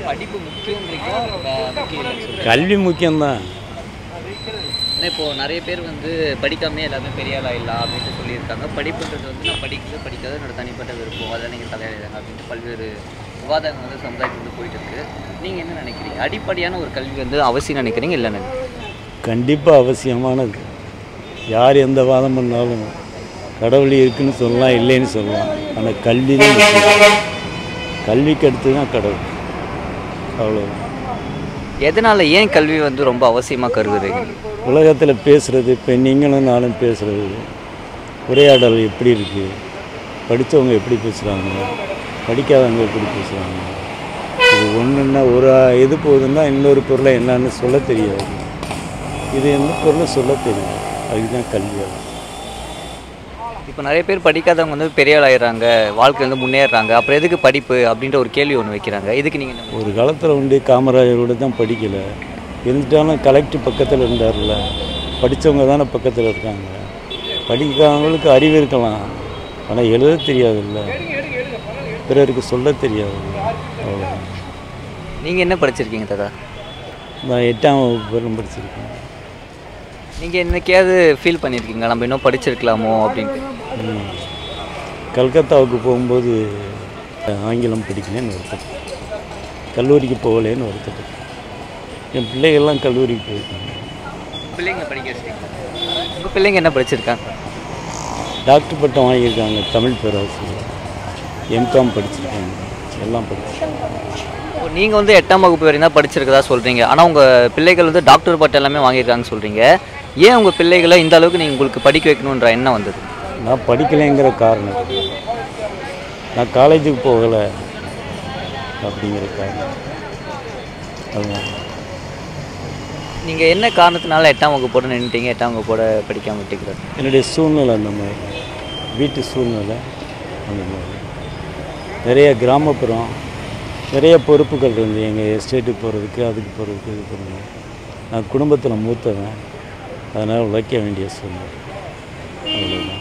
படிப்பு முக்கியன்றீங்களா வே- முக்கியம் இல்லைன்னு சொல்றீங்களா? கல்வி முக்கியம்தான் ஏன்னா இப்போ நிறைய பேர் வந்து படிக்காமே எல்லாமே பெரிய ஆள் ஆயிடலாம் அப்படின்ட்டு சொல்லியிருக்காங்க படிப்புன்றது வந்து நான் படிக்கல படிக்காத என்னோட தனிப்பட்ட விருப்பம் அதை நீங்கள் தலையாடுறாங்க அப்படின்ட்டு பல்வேறு விவாதங்கள் வந்து சமுதாயத்தில் வந்து போயிட்டு இருக்கு நீங்கள் என்ன நினைக்கிறீங்க அடிப்படையான ஒரு கல்வி வந்து அவசியம் நினைக்கிறீங்க இல்லை கண்டிப்பாக அவசியமானது யார் எந்த வாதம் பண்ணாலும் கடவுள் இருக்குன்னு சொல்லலாம் இல்லைன்னு சொல்லலாம் ஆனால் கல்வி தான் முக்கியம் கல்விக்கு அடுத்து தான் கடவுள் அவ்வளோதான் எதனால் ஏன் கல்வி வந்து ரொம்ப அவசியமாக கருதுறீங்க உலகத்தில் பேசுகிறது இப்போ நீங்களும் நானும் பேசுகிறது உரையாடல் எப்படி இருக்குது படித்தவங்க எப்படி பேசுகிறாங்க படிக்காதவங்க எப்படி பேசுகிறாங்க இது ஒன்றுன்னா ஒரு இது போகுதுன்னா இன்னொரு பொருளை என்னன்னு சொல்ல தெரியாது இது எந்த பொருளும் சொல்ல தெரியும் அதுதான் கல்வியாகும் இப்போ நிறைய பேர் படிக்காதவங்க வந்து பெரிய ஆள் ஆயிடுறாங்க வாழ்க்கையில வந்து முன்னேறுறாங்க அப்புறம் எதுக்கு படிப்பு அப்படின்ற ஒரு கேள்வி ஒன்று வைக்கிறாங்க இதுக்கு நீங்கள் என்ன ஒரு காலத்தில் உண்டு காமராஜரோட தான் படிக்கலை இருந்துட்டாலும் கலெக்டர் பக்கத்தில் இருந்தார்ல படித்தவங்க தானே பக்கத்தில் இருக்காங்க படிக்காதவங்களுக்கு அறிவு இருக்கலாம் ஆனால் எழுத தெரியாதுல்ல பிறருக்கு சொல்ல தெரியாது அவ்வளோதான் நீங்கள் என்ன படிச்சிருக்கீங்க தாத்தா நான் எட்டாம் வகுப்பு வரையும் படிச்சிருக்கேன் நீங்கள் என்னைக்காவது ஃபீல் பண்ணியிருக்கீங்க நம்ம இன்னும் படிச்சிருக்கலாமோ அப்படின்ட்டு ம். கல்கத்தாவுக்கு போகும்போது ஆங்கிலம் படிக்கலன்னு வருத்தப்பட்டேன் கல்லூரிக்கு போகலேன்னு வருத்தப்பட்டேன் என் பிள்ளைகள்லாம் கல்லூரிக்கு போயிருக்காங்க பிள்ளைங்க படிக்க வச்சிருக்கீங்க உங்கள் பிள்ளைங்க என்ன படிச்சிருக்காங்க டாக்டர் பட்டம் வாங்கியிருக்காங்க தமிழ் பேராசிரியர் எம்காம் படிச்சிருக்காங்க எல்லாம் படிச்சிருக்காங்க இப்போ நீங்கள் வந்து எட்டாம் வகுப்பு வரையும் தான் படிச்சிருக்கதா சொல்கிறீங்க ஆனால் உங்கள் பிள்ளைகள் வந்து டாக்டர் பட்டம் எல்லாமே வாங்கியிருக்காங்கன்னு சொல்கிறீங்க ஏன் உங்கள் பிள்ளைகளை இந்த அளவுக்கு நீங்கள் உங்களுக்கு படிக்க வைக்கணுன்ற எண்ணம் வந்தது நான் படிக்கலைங்கிற காரணம் நான் காலேஜுக்கு போகலை அப்படிங்கிற காரணம் அதுதான் நீங்கள் என்ன காரணத்தினால எட்டாம் வகுப்போட நின்றுட்டீங்க எட்டாம் வகுப்போட படிக்காம விட்டுக்கிறது என்னுடைய சூழ்நிலை அந்த மாதிரி வீட்டு சூழ்நிலை அந்த மாதிரி நிறைய கிராமப்புறம் நிறைய பொறுப்புகள் இருந்து எங்கள் எஸ்டேட்டுக்கு போகிறதுக்கு அதுக்கு போகிறதுக்கு இது போகிறது நான் குடும்பத்தில் மூத்தவன் அதனால் உழைக்க வேண்டிய சூழ்நிலை அவ்வளோதான்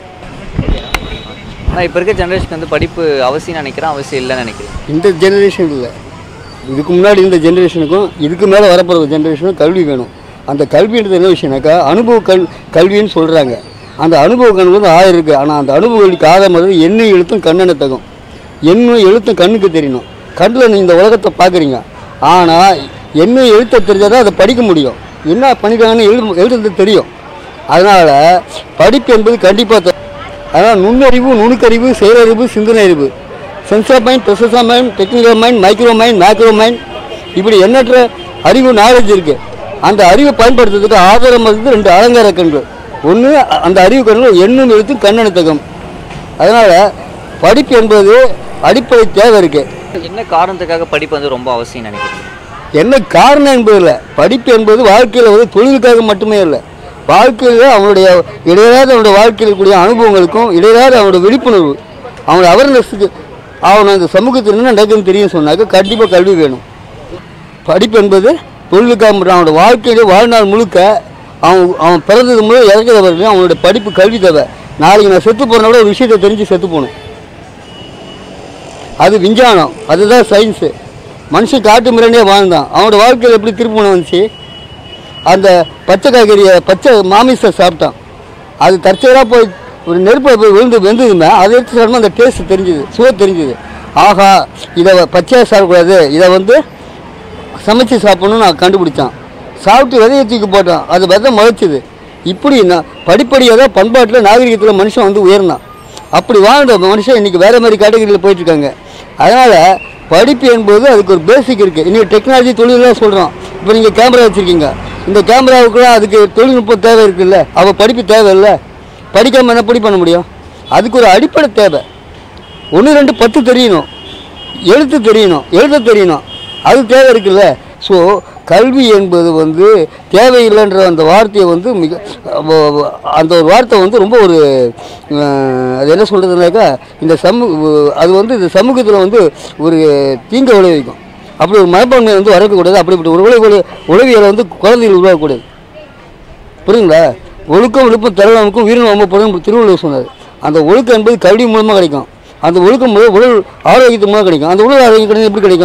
ஆனால் இப்போ இருக்க ஜென்ரேஷன் வந்து படிப்பு அவசியம் நினைக்கிறேன் அவசியம் இல்லைன்னு நினைக்கிறேன் இந்த ஜெனரேஷன் இல்லை இதுக்கு முன்னாடி இந்த ஜெனரேஷனுக்கும் இதுக்கு மேலே வரப்போகிற ஜெனரேஷனுக்கும் கல்வி வேணும் அந்த கல்வின்றது என்ன விஷயம்னாக்கா அனுபவ கல் கல்வின்னு சொல்கிறாங்க அந்த அனுபவ கல்வி வந்து ஆயிரம் இருக்குது ஆனால் அந்த அனுபவ கல்விக்கு ஆதாரம் எண்ணெய் எழுத்தும் கண்ணெண்ணத்தகும் எண்ணும் எழுத்தும் கண்ணுக்கு தெரியணும் கண்ணில் நீ இந்த உலகத்தை பார்க்குறீங்க ஆனால் எண்ணெய் எழுத்த தெரிஞ்சால் தான் அதை படிக்க முடியும் என்ன பண்ணிருக்காங்கன்னு எழுது எழுதுறது தெரியும் அதனால் படிப்பு என்பது கண்டிப்பாக அதனால் நுண்ணறிவு நுணுக்கறிவு செயலறிவு சிந்தனை அறிவு sensor mind processor mind technical mind micro mind macro mind இப்படி எண்ணற்ற அறிவு நாலேஜ் இருக்குது அந்த அறிவை பயன்படுத்துறதுக்கு ஆதாரம் வந்து ரெண்டு அலங்கார கண்கள் ஒன்று அந்த அறிவு கண்கள் எண்ணும் எழுத்தும் கண்ணெழுத்தகம் அதனால் படிப்பு என்பது அடிப்படை தேவை இருக்குது என்ன காரணத்துக்காக படிப்பு வந்து ரொம்ப அவசியம் நினைக்கிறேன் என்ன காரணம் என்பது இல்லை படிப்பு என்பது வாழ்க்கையில் வந்து தொழிலுக்காக மட்டுமே இல்லை வாழ்க்கையில் அவனுடைய இடையராத அவனுடைய வாழ்க்கையில் இருக்கக்கூடிய அனுபவங்களுக்கும் இடையராத அவனுடைய விழிப்புணர்வு அவனுடைய அவேர்னஸுக்கு அவன் அந்த சமூகத்தில் என்ன நடக்குதுன்னு தெரியும் சொன்னாக்க கண்டிப்பாக கல்வி வேணும் படிப்பு என்பது தொழிலுக்காக மட்டும் அவனோட வாழ்க்கையிலே வாழ்நாள் முழுக்க அவன் அவன் பிறந்தது முதல் இறக்கிறது வரைக்கும் அவனுடைய படிப்பு கல்வி தேவை நாளைக்கு நான் செத்து போகிறனால ஒரு விஷயத்தை தெரிஞ்சு செத்து போகணும் அது விஞ்ஞானம் அதுதான் சயின்ஸு மனுஷன் காட்டு மிரண்டே வாழ்ந்தான் அவனோட வாழ்க்கையில் எப்படி திருப்பணம் வந்துச்சு அந்த பச்சை காய்கறியை பச்சை மாமிசை சாப்பிட்டான் அது தற்செயலாக போய் ஒரு நெருப்பில் போய் விழுந்து வெந்ததுமே அதை எடுத்து சாப்பிட்டா அந்த டேஸ்ட் தெரிஞ்சுது சுவை தெரிஞ்சுது ஆஹா இதை பச்சையாக சாப்பிடக்கூடாது இதை வந்து சமைச்சு சாப்பிடணும்னு நான் கண்டுபிடிச்சான் சாப்பிட்டு விதையை தூக்கி போட்டான் அது விதை முளைச்சிது இப்படி நான் படிப்படியாக தான் பண்பாட்டில் நாகரிகத்தில் மனுஷன் வந்து உயர்ந்தான் அப்படி வாழ்ந்த மனுஷன் இன்றைக்கி வேறு மாதிரி கேட்டகரியில் போயிட்டுருக்காங்க அதனால் படிப்பு என்பது அதுக்கு ஒரு பேசிக் இருக்குது இன்றைக்கி டெக்னாலஜி தொழிலெலாம் சொல்கிறோம் இப்போ நீங்கள் கேமரா வச்சுருக்கீங்க இந்த கேமராவுக்குலாம் அதுக்கு தொழில்நுட்பம் தேவை இருக்குல்ல அவள் படிப்பு தேவை இல்லை படிக்காமல் என்ன படி பண்ண முடியும் அதுக்கு ஒரு அடிப்படை தேவை ஒன்று ரெண்டு பத்து தெரியணும் எழுத்து தெரியணும் எழுத தெரியணும் அது தேவை இருக்குல்ல ஸோ கல்வி என்பது வந்து தேவையில்லைன்ற அந்த வார்த்தையை வந்து மிக வ- வ- அந்த ஒரு வார்த்தை வந்து ரொம்ப ஒரு அஹ், அது என்ன சொல்கிறதுனாக்கா இந்த சமூக அது வந்து இந்த சமூகத்தில் வந்து ஒரு தீங்கை விளைவிக்கும் அப்படி ஒரு மனப்பான்மை வந்து வரக்கூடாது அப்படிப்பட்ட ஒரு உலக உளவியலை வந்து குழந்தைகள் உருவாக்கக்கூடாது புரியுங்களா ஒழுக்கம் விழுப்பம் திறனமுக்கும் உயிரினம் ரொம்ப பொருள் திருவள்ளுவர் சொன்னார் அந்த ஒழுக்கம் என்பது கல்வி மூலமாக கிடைக்கும் அந்த ஒழுக்கம் மூலம் உடல் ஆரோக்கியத்து மூலம் கிடைக்கும் அந்த உடல் ஆரோக்கியம் கிடைக்கும் எப்படி கிடைக்கும்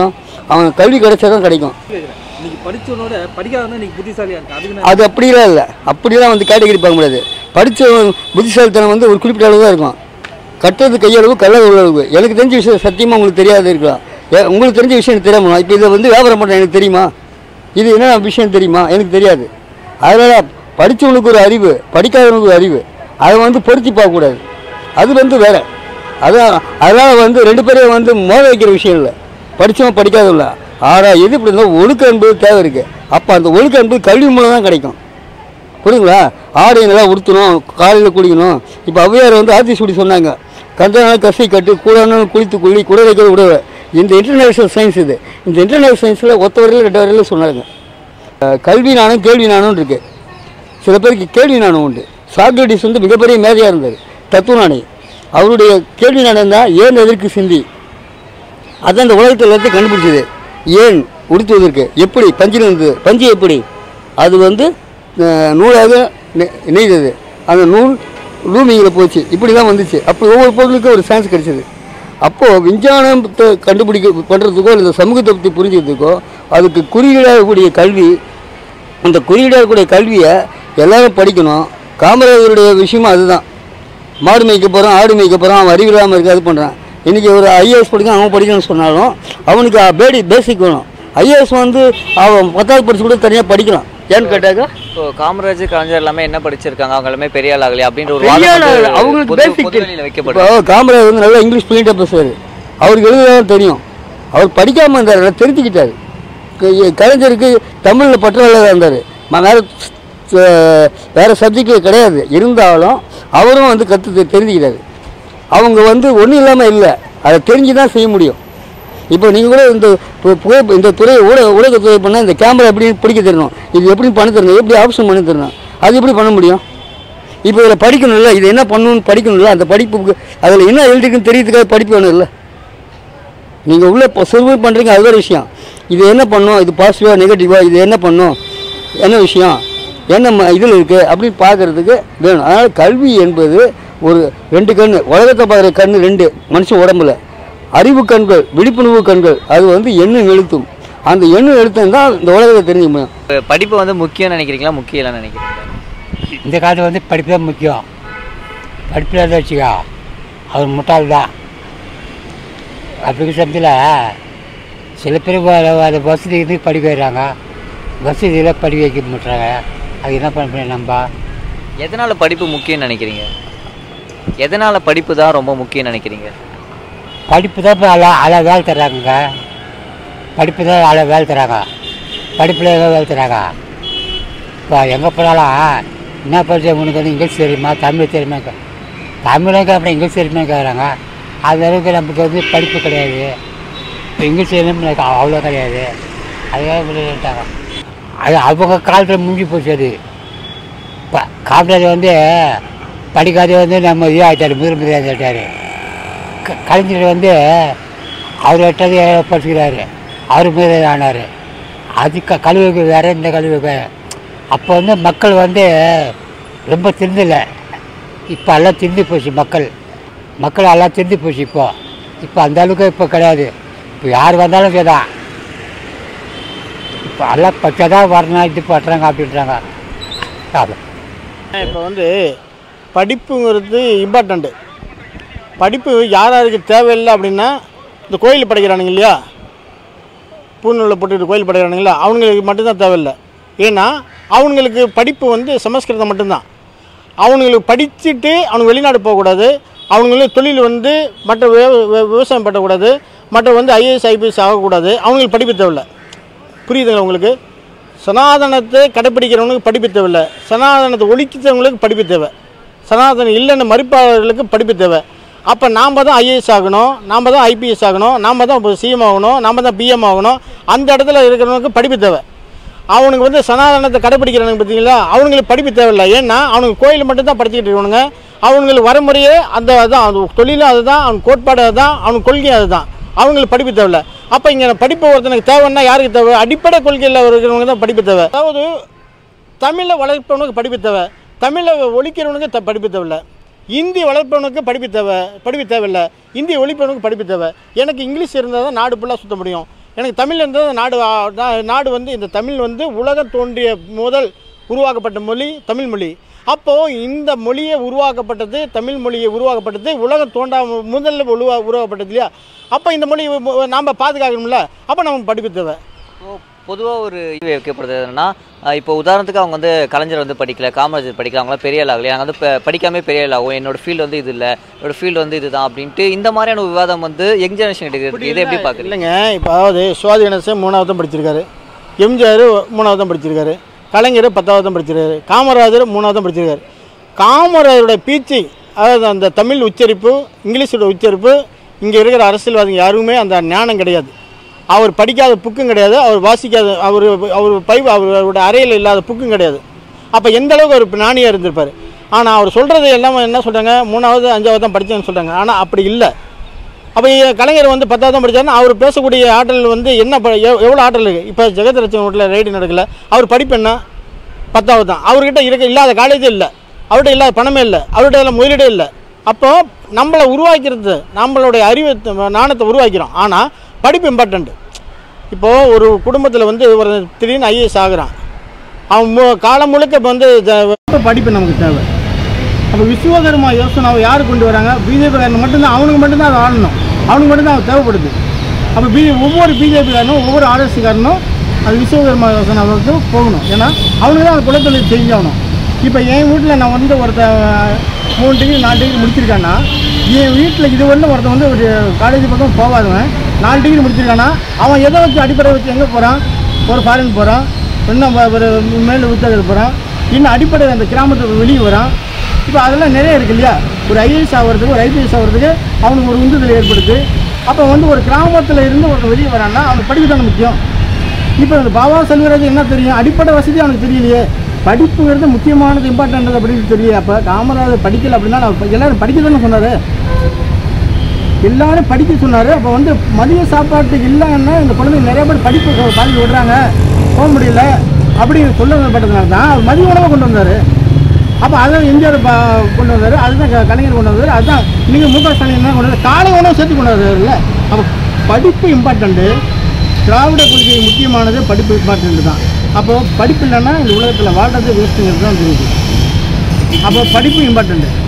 அவன் கல்வி கிடைச்சா தான் கிடைக்கும் கேட்குறேன் இன்னைக்கு படிச்சவனோட படிக்காதவன் இன்னைக்கு புத்திசாலியா இருக்கு அதுக்கு நான் அது அப்படிலாம் இல்லை அப்படிலாம் வந்து கேட்டகரி பார்க்க முடியாது படித்த புத்திசாலித்தனம் வந்து ஒரு குறிப்பிட்ட அளவு தான் இருக்கும் கட்டுறது கையளவு கள்ள அளவு எனக்கு தெரிஞ்ச விஷயம் சத்தியமாக உங்களுக்கு தெரியாது இருக்கலாம் ஏ- உங்களுக்கு தெரிஞ்ச விஷயம் எனக்கு தெரியாமல் இப்போ இதை வந்து வியாபாரம் பண்ணுறேன் எனக்கு தெரியுமா இது என்ன விஷயம் தெரியுமா எனக்கு தெரியாது அதனால் படித்தவனுக்கு ஒரு அறிவு படிக்காதவனுக்கு ஒரு அறிவு அதை வந்து பொருத்தி பார்க்கக்கூடாது அது வந்து வேற அதான் அதனால் வந்து ரெண்டு பேரையும் வந்து மோத வைக்கிற விஷயம் இல்லை படித்தவன் படிக்காதவன் இல்லை ஆனால் எது இப்படி இருந்தால் ஒழுக்க என்பது தேவை இருக்குது அப்போ அந்த ஒழுக்க என்பது கல்வி மூலம் தான் கிடைக்கும் புரியுங்களா ஆடை நல்லா உடுத்தணும் காலையில் குளிக்கணும் இப்போ ஔவையார் வந்து ஆத்தி சுடி சொன்னாங்க கந்தனால கசை கட்டு கூடானாலும் குளித்து குள்ளி குட வைக்கிற உடவை இந்த இன்டர்நேஷ்னல் சயின்ஸ் இது இந்த இன்டர்நேஷனல் சயின்ஸில் ஒத்த வரையில் ரெண்டு வரையில் சொன்னாங்க அஹ் கல்வி நானும் கேள்வி நானும் இருக்கு சில பேருக்கு கேள்வி நாணம் உண்டு சாக்ரட்டிஸ் வந்து மிகப்பெரிய மேதையாக இருந்தார் தத்துவ நாணி அவருடைய கேள்வி நாணம் தான் ஏன் எதற்கு சிந்தி அதான் இந்த உலகத்தில் எல்லாத்தையும் கண்டுபிடிச்சது ஏன் உடுத்துவதற்கு எப்படி பஞ்சில் இருந்தது பஞ்சு எப்படி அது வந்து அஹ், நூலாக நெ- நெய்தது அந்த நூல் லூமிங்கில் போச்சு இப்படி தான் வந்துச்சு அப்போ ஒவ்வொரு பொருளுக்கும் ஒரு சான்ஸ் கிடைச்சது அப்போது விஞ்ஞானத்தை கண்டுபிடிக்க பண்ணுறதுக்கோ இல்லை சமூகத்தை பற்றி புரிஞ்சுக்கிறதுக்கோ அதுக்கு குறியீடாகக்கூடிய கல்வி அந்த குறியீடாகக்கூடிய கல்வியை எல்லாரும் படிக்கணும் காமராஜருடைய விஷயமும் அதுதான் மாடு மேய்க்க போகிறான் ஆடு மேய்க்க போகிறான் அவன் அறிவில்லாமல் இருக்க அது பண்ணுறான் இன்றைக்கி ஒரு ஐஏஎஸ் படிக்கணும் அவன் படிக்கணும்னு சொன்னாலும் அவனுக்கு பேடி பேசிக் வேணும் ஐஏஎஸ் வந்து அவன் பத்தாவது படிச்சு கூட தனியாக படிக்கலாம் ஏன்னு கேட்டாக்கா இப்போ காமராஜர் கலைஞர் எல்லாமே என்ன படிச்சிருக்காங்க அவங்க எல்லாமே பெரிய ஆள் ஆகலையா அப்படின்ற ஒரு பெரிய வாதம் ஆள் வந்து ஆகல. அவங்களுக்கு பொது- பேசிக் பொதுவெளியில இப்போ வைக்கப்படுது காமராஜர் வந்து நல்லா இங்கிலீஷ் ஃப்ளூயண்ட்டாக பேசுவார் அவருக்கு எழுததான் தெரியும் அவர் படிக்காமல் இருந்தார் நல்லா தெரிஞ்சுக்கிட்டார் க- கலைஞருக்கு தமிழில் பற்றாளராக இருந்தார் வேறு வேறு சப்ஜெக்டில் கிடையாது இருந்தாலும் அவரும் வந்து கற்று தெரிஞ்சுக்கிட்டாரு அவங்க வந்து ஒன்றும் இல்லாமல் இல்லை அதை தெரிஞ்சு தான் செய்ய முடியும் இப்போ நீங்கள் கூட இந்த பு- புகை இந்த துறை ஊடக ஊடகத்துறை பண்ணால் இந்த கேமரா எப்படி பிடிக்க தெரியணும் இது எப்படி பண்ண தரணும் எப்படி ஆப்ஷன் பண்ணி தரணும் அது எப்படி பண்ண முடியும் இப்போ இதில் படிக்கணும்ல இது என்ன பண்ணணும்னு படிக்கணும்ல அந்த படிப்புக்கு அதில் என்ன எழுதிருக்குன்னு தெரியறதுக்காக படிப்பு வேணும் இல்லை நீங்கள் உள்ள இப்போ சர்வே பண்ணுறீங்க அது ஒரு விஷயம் இது என்ன பண்ணும் இது பாசிட்டிவாக நெகட்டிவாக இது என்ன பண்ணும் என்ன விஷயம் என்ன ம இதில் இருக்குது அப்படின்னு பார்க்குறதுக்கு வேணும் அதனால் கல்வி என்பது ஒரு ரெண்டு கண் உலகத்தை பார்க்குற கண் ரெண்டு மனுஷன் உடம்புல அறிவு கண்கள் விழிப்புணர்வு கண்கள் அது வந்து எண்ணும் எழுத்தும் அந்த எண்ணும் எழுத்தும் தான் இந்த உலகத்தை தெரிஞ்சுக்க முடியும் இப்ப படிப்பு வந்து முக்கியம் நினைக்கிறீங்களா முக்கியம் இல்லைன்னு நினைக்கிறீங்களா இந்த காலத்தில் வந்து படிப்பு தான் முக்கியம் படிப்பில் இருந்தால் வச்சுக்கோ அவர் முட்டாள் தான் அப்படி சமயத்தில் சில பேர் வ- அது வசதி இருந்து படிக்க வைக்கிறாங்க வசதியில் படிக்க வைக்க மாட்டுறாங்க அது என்ன பண்ண முடியும் நம்ம எதனால படிப்பு முக்கியம்னு நினைக்கிறீங்க எதனால படிப்பு தான் ரொம்ப முக்கியம் நினைக்கிறீங்க படிப்பு தான் இப்போ அல அல வேலை தர்றாங்க படிப்பு தான் அல வேலை தராங்க படிப்பில் எங்கே வேலை தராங்க இப்போ எங்கே போனாலும் என்ன படிச்ச உனக்கு வந்து இங்கிலீஷ் தெரியுமா தமிழ் தெரியுமா கே- தமிழும் அப்புறம் இங்கிலீஷ் தெரியுமா கேட்குறாங்க அந்த அளவுக்கு நமக்கு வந்து படிப்பு கிடையாது இப்போ இங்கிலீஷ் தெரியுமா அவ்வளோ கிடையாது அதுக்காக விளையாட்டாங்க அது அவங்க காலத்தில் முடிஞ்சு போச்சு அது இப்போ காமராஜர் வந்து படிக்காத வந்து நம்ம இது ஆகிட்டார் முதல் முதலாக ஆகிட்டார் க- கலைஞர் வந்து அவர் எட்டாவது ஏழாவது படிச்சுக்கிறாரு அவர் மேலே ஆனார் அது க கழிவுக்கு வேறு இந்த கழிவுக்கு அப்போ வந்து மக்கள் வந்து ரொம்ப திருந்தலை இப்போ எல்லாம் திருந்தி போச்சு மக்கள் மக்கள் எல்லாம் திருந்தி போச்சு இப்போ இப்போ அந்த அளவுக்கு இப்போ கிடையாது இப்போ யார் வந்தாலும் சரிதான் இப்போ எல்லாம் பச்சை தான் வரணும் இது பண்ணுறாங்க அப்படின்றாங்க அதான் இப்போ வந்து படிப்புங்கிறது இம்பார்ட்டண்ட்டு படிப்பு யார் யாருக்கு தேவையில்லை அப்படின்னா இந்த கோயில் படைக்கிறானுங்க இல்லையா பூநூலில் போட்டுட்டு கோயில் படைக்கிறானுங்களா அவங்களுக்கு மட்டும்தான் தேவையில்லை ஏன்னா அவங்களுக்கு படிப்பு வந்து சமஸ்கிருதம் மட்டும்தான் அவனுங்களுக்கு படிச்சுட்டு அவனுக்கு வெளிநாடு போகக்கூடாது அவங்களுக்கு தொழில் வந்து மற்ற விவ- விவ- விவசாயம் பண்ணக்கூடாது மற்ற வந்து ஐஏஎஸ் ஐபிஎஸ் ஆகக்கூடாது அவங்களுக்கு படிப்பு தேவையில்லை புரியுதுங்களா உங்களுக்கு சனாதனத்தை கடைப்பிடிக்கிறவங்களுக்கு படிப்பு தேவையில்லை சனாதனத்தை ஒழிக்கிறவங்களுக்கு படிப்பு தேவை சனாதனம் இல்லைன்னு மறுப்பாளர்களுக்கு படிப்பு தேவை அப்போ நாம் தான் ஐஏஎஸ் ஆகணும் நாம் தான் ஐபிஎஸ் ஆகணும் நாம் தான் சிஎம் ஆகணும் நாம் தான் பிஎம் ஆகணும் அந்த இடத்துல இருக்கிறவங்களுக்கு படிப்பு தேவை அவனுக்கு வந்து சனாதனத்தை கடைப்பிடிக்கிறானுங்க பார்த்தீங்களா அவனுங்களுக்கு படிப்பு தேவையில்லை ஏன்னா அவனுக்கு கோயில் மட்டும் தான் படிச்சுக்கிட்டு இருக்கணுங்க அவங்களுக்கு வரமுறையே அந்த அதுதான் அவன் தொழிலும் அதுதான் அவன் கோட்பாடு அதுதான் அவன் கொள்கையும் அதுதான் அவங்களுக்கு படிப்பு தேவையில்ல அப்போ இங்கே படிப்பு ஒருத்தனுக்கு தேவைன்னா யாருக்கு தேவை அடிப்படை கொள்கையில் இருக்கிறவங்க தான் படிப்பு தேவை அதாவது தமிழை வளர்ப்பவனுக்கு படிப்பு தேவை தமிழை ஒழிக்கிறவனுக்கு த படிப்பு தேவையில்ல இந்தி வளர்ப்பவனுக்கு படிப்பு தேவை படிப்பு தேவையில்லை இந்தி ஒழிப்பவனுக்கு படிப்பு தேவை எனக்கு இங்கிலீஷ் இருந்தால் தான் நாடு ஃபுல்லாக சுத்த முடியும் எனக்கு தமிழ் இருந்தது நாடு ஆ- நா- நாடு வந்து இந்த தமிழ் வந்து உலகம் தோன்றிய முதல் உருவாக்கப்பட்ட மொழி தமிழ் மொழி அப்போது இந்த மொழியை உருவாக்கப்பட்டது தமிழ் மொழியை உருவாக்கப்பட்டது உலகம் தோண்டா முதல்ல உருவா உருவாக்கப்பட்டது இல்லையா அப்போ இந்த மொழி நாம் பாதுகாக்கணும்ல அப்போ நம்ம படிப்பு தேவை பொதுவாக ஒரு இது வைக்கப்படுது என்னன்னா அஹ் இப்போ உதாரணத்துக்கு அவங்க வந்து கலைஞர் வந்து படிக்கல காமராஜர் படிக்கல அவங்களாம் பெரிய ஆள் ஆகலையா நாங்கள் வந்து இப்போ படிக்காமே பெரிய ஆள் ஆகும் என்னோட ஃபீல்டு வந்து இது இல்லை என்னோட ஃபீல்டு வந்து இதுதான் அப்படின்ட்டு இந்த மாதிரியான ஒரு விவாதம் வந்து யங் ஜெனரேஷன் எடுக்கிறது இதை எப்படி பார்க்குறீங்க இல்லைங்க இப்போ அதாவது சுவாதி கணேசன் மூணாவது தான் படிச்சிருக்காரு எம்ஜிஆர் மூணாவது தான் படிச்சிருக்காரு கலைஞர் பத்தாவது தான் படிச்சிருக்காரு காமராஜர் மூணாவது தான் படிச்சிருக்காரு காமராஜரோட பீச்சு அதாவது அந்த தமிழ் உச்சரிப்பு இங்கிலீஷோட உச்சரிப்பு இங்கே இருக்கிற அரசியல்வாதிங்க யாருமே அந்த ஞானம் கிடையாது அவர் படிக்காத புக்கும் கிடையாது அவர் வாசிக்காத அவர் அவர் பை அவரோட அறையில் இல்லாத புக்கும் கிடையாது அப்போ எந்த அளவுக்கு அவர் ஞானியாக இருந்திருப்பார் ஆனால் அவர் சொல்கிறது எல்லாமே என்ன சொல்கிறாங்க மூணாவது அஞ்சாவது தான் படித்தேன்னு சொல்கிறாங்க ஆனால் அப்படி இல்லை அப்போ கலைஞர் வந்து பத்தாவது தான் படித்தாருன்னா அவர் பேசக்கூடிய ஆற்றல் வந்து என்ன ப- எவ்- எவ்வளோ ஆற்றல் இருக்குது இப்போ ஜெகத்ரட்சன் வீட்டில் ரைடு நடக்கல அவர் படிப்பு என்ன பத்தாவது தான் அவர்கிட்ட இருக்க இல்லாத காலேஜே இல்லை அவர்கிட்ட இல்லாத பணமே இல்லை அவர்கிட்ட இல்லாத முதலீடே இல்லை அப்போ நம்மளை உருவாக்கிறது நம்மளுடைய அறிவு நாணத்தை உருவாக்கிறோம் ஆனால் படிப்பு இம்பார்ட்டண்ட் இப்போது ஒரு குடும்பத்தில் வந்து ஒரு திடீர்னு ஐஏஎஸ் ஆகுறான் அவன் மு- காலம் முழுக்க இப்போ வந்து ஜ- படிப்பு நமக்கு தேவை அப்போ விஸ்வகர்மா யோசனாவை யார் கொண்டு வராங்க பிஜேபிக்காரன் மட்டும்தான் அவனுக்கு மட்டும்தான் அதை ஆளணும் அவனுக்கு மட்டும்தான் அது தேவைப்படுது அப்போ பி ஒவ்வொரு பிஜேபிக்காரனும் ஒவ்வொரு ஆர்எஸ்சிக்காரனும் அது விஸ்வகர்மா யோசனாவுக்கு போகணும் ஏன்னா அவனுக்கு தான் அந்த குலத்தொழில் செஞ்சாகணும் இப்போ என் வீட்டில் நான் வந்து ஒருத்தன் மூணு டிகிரி நாலு டிகிரி முடிச்சிருக்கான்னா என் வீட்டில் இது வரலும் ஒருத்தன் வந்து ஒரு காலேஜ் பக்கம் போகாதவன் நாலு டிகிரி முடிச்சிருக்கானா அவன் எதை வச்சு அடிப்படை வச்சு எங்கே போகிறான் ஒரு ஃபாரின் போகிறான் இன்னும் வ- ஒரு மேல் புத்தகத்துக்கு போகிறான் இன்னும் அடிப்படையில் அந்த கிராமத்துக்கு வெளியே வரான் இப்போ அதெல்லாம் நிறைய இருக்கு இல்லையா ஒரு ஐஏஎஸ் ஆகிறதுக்கு ஒரு ஐபிஎஸ் ஆகிறதுக்கு அவனுக்கு ஒரு உந்துதல் ஏற்படுது அப்போ வந்து ஒரு கிராமத்தில் இருந்து ஒருத்தன் வெளியே வரான்னா அவனுக்கு படிப்பு தானே முக்கியம் இப்போ இந்த பாபா செல்வராஜ் என்ன தெரியும் அடிப்படை வசதி அவனுக்கு தெரியலையே படிப்புங்கிறது முக்கியமானது இம்பார்ட்டன்ட் அப்படின்னு தெரியல அப்போ காமராஜர் படிக்கல அப்படின்னா அவர் எல்லாரும் படிக்க தானே சொன்னார் எல்லாரும் படிக்க சொன்னார் அப்போ வந்து மதிய சாப்பாட்டுக்கு இல்லைன்னா இந்த குழந்தைங்க நிறைய பேர் படிப்பு பாதி விடுறாங்க போக முடியல அப்படின்னு சொல்லப்பட்டதுனால தான் அவர் மதிய உணவை கொண்டு வந்தார் அப்போ அதை எம்ஜிஆர் ப- கொண்டு வந்தார் அதுதான் க- கலைஞர் கொண்டு வந்தார் அதுதான் நீங்கள் மு க ஸ்டாலின் தான் கொண்டு வந்தார் காலை உணவு சேர்த்து கொண்டு வந்தார்ல அப்போ படிப்பு இம்பார்ட்டண்ட்டு திராவிட கொள்கை முக்கியமானது படிப்பு இம்பார்ட்டண்ட் தான் அப்போது படிப்பு இல்லைன்னா இந்த உலகத்தில் வாழ்றது வேஸ்ட்டுங்கிறது தான் தெரியுது அப்போ படிப்பு இம்பார்ட்டண்ட்டு